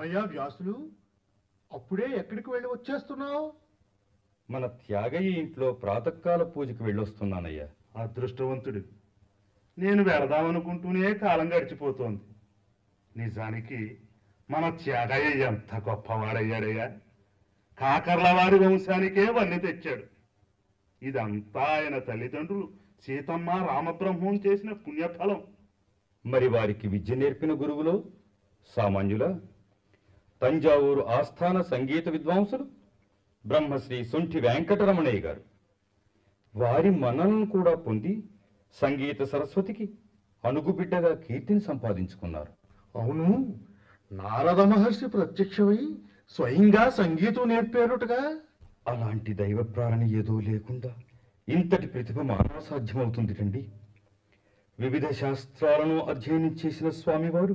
ఏమయ్యా వ్యాసులు అప్పుడే ఎక్కడికి వెళ్ళి వచ్చేస్తున్నావు మన త్యాగయ్య ఇంట్లో ప్రాతకాల పూజకి వెళ్ళొస్తున్నానయ్యా అదృష్టవంతుడు నేను వెళదామనుకుంటూనే కాలం గడిచిపోతోంది నిజానికి మన త్యాగయ్య ఎంత గొప్పవాడయ్యాడయ్యా కాకర్ల వారి వంశానికే వన్ని తెచ్చాడు ఇదంతా ఆయన తల్లిదండ్రులు సీతమ్మ రామబ్రహ్మం చేసిన పుణ్యఫలం మరి వారికి విద్య నేర్పిన గురువులో సామాన్యుల తంజావూరు ఆస్థాన సంగీత విద్వాంసులు బ్రహ్మశ్రీ సొంఠి వెంకటరమణయ్య గారు వారి మన్ననను కూడా పొంది సంగీత సరస్వతికి అనుగుబిడ్డగా కీర్తిని సంపాదించుకున్నారు అవును నారద మహర్షి ప్రత్యక్షమై స్వయంగా సంగీతం నేర్పారుటగా అలాంటి దైవ ప్రారణ ఏదో లేకుండా ఇంతటి ప్రతిభ మానవ సాధ్యమవుతుంది రండి వివిధ శాస్త్రాలను అధ్యయనం చేసిన స్వామివారు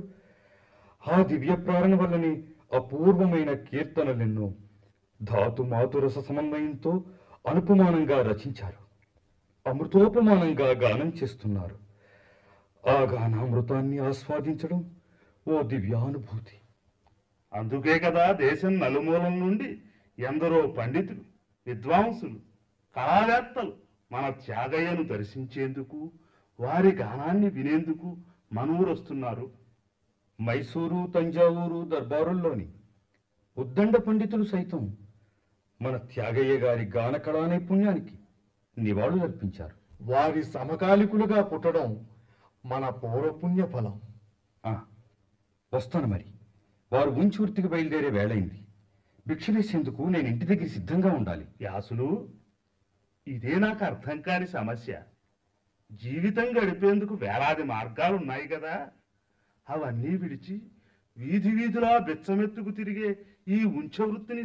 ఆ దివ్య ప్రారణ వల్లనే అపూర్వమైన కీర్తనలెన్నో ధాతు మాతురస సమన్వయంతో అనుపమానంగా రచించారు అమృతోపమానంగా గానం చేస్తున్నారు ఆ గానామృతాన్ని ఆస్వాదించడం ఓ దివ్యానుభూతి అందుకే కదా దేశం నలుమూలల నుండి ఎందరో పండితులు విద్వాంసులు కళావేత్తలు మన త్యాగయ్యను దర్శించేందుకు వారి గానాన్ని వినేందుకు మనూరొస్తున్నారు మైసూరు తంజావూరు దర్బారుల్లోని ఉద్దండ పండితులు సైతం మన త్యాగయ్య గారి గాన కళా నైపుణ్యానికి నివాళులర్పించారు వారి సమకాలికులుగా పుట్టడం మన పౌరపుణ్య ఫలం ఆ, వస్తాను మరి వారు ఉంచూర్తికి బయలుదేరే వేళైంది భిక్ష వేసేందుకు నేను ఇంటి దగ్గర సిద్ధంగా ఉండాలి వ్యాసులు ఇదే నాకు అర్థం కాని సమస్య జీవితం గడిపేందుకు వేలాది మార్గాలు ఉన్నాయి కదా అవన్నీ విడిచి వీధి వీధులా బెచ్చమెత్తుకు తిరిగే ఈ ఉంచ వృత్తిని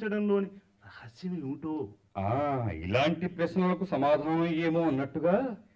స్వీకరించడంలోని రహస్యం ఏమిటో ఆ ఇలాంటి ప్రశ్నలకు సమాధానం ఏమో అన్నట్టుగా